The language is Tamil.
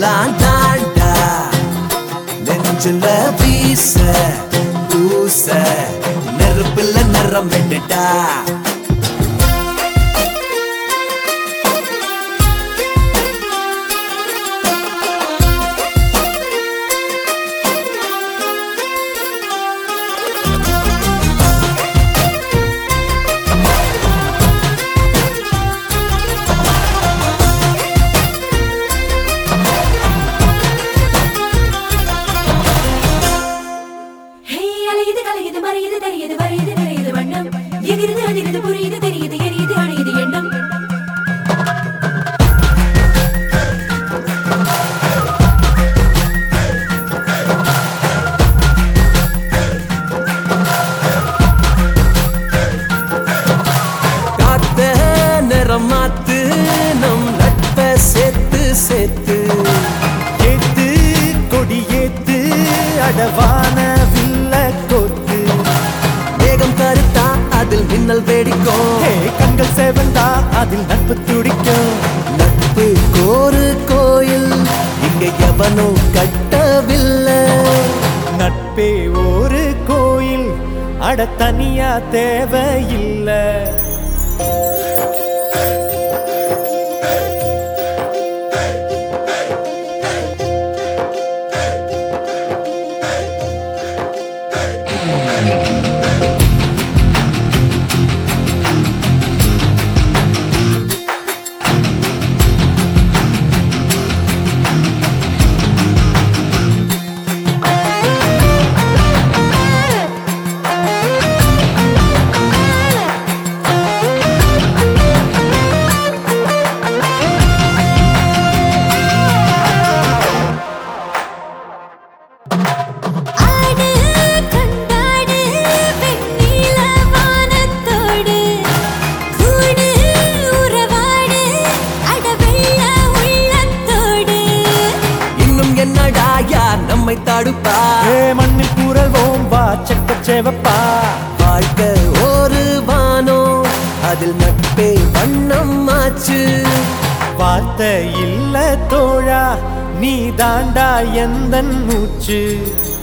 எல்லாம் தாண்டா நெஞ்சுல வீச பூச நெருப்புல நிறம் விட்டுட்டா ஹே அலையுது கலையுது மறையுது தெரியுது வரையுது நிறையுது வண்ணம் எகிருது அதிருது புரியுது தெரியுது எரியுது அணையுது எண்ணம் காத்த நிறம் மாத்து நம் நட்ப சேர்த்து சேர்த்து ஏத்து கொடி ஏத்து அடவான வில்ல கோத்து மேகம் கருத்தா அதில் மின்னல் வெடிக்கும் ஹே கண்கள் சேவந்தா அதில் நட்பு துடிக்கும் நட்பு கோரு கோயில் இங்க எவனும் கட்டவில்லை நட்பே ஒரு கோயில் அட தனியா தேவையில்லை ஆடு கண்டாடு வெண்ணில வானத்தோடு கூடு உறவாடு அடவெள்ள உள்ளத்தோடு இன்னும் என்னடா யார் நம்மை தடுப்பா ஏ மண்ணில் கூறவோம் வா செக்க சேவப்பா வாழ்க்கை ஒரு வானம் அதில் நட்பே வண்ணம் ஆச்சு வார்த்தை இல்ல தோழா நீ தாண்டா எந்த மூச்சு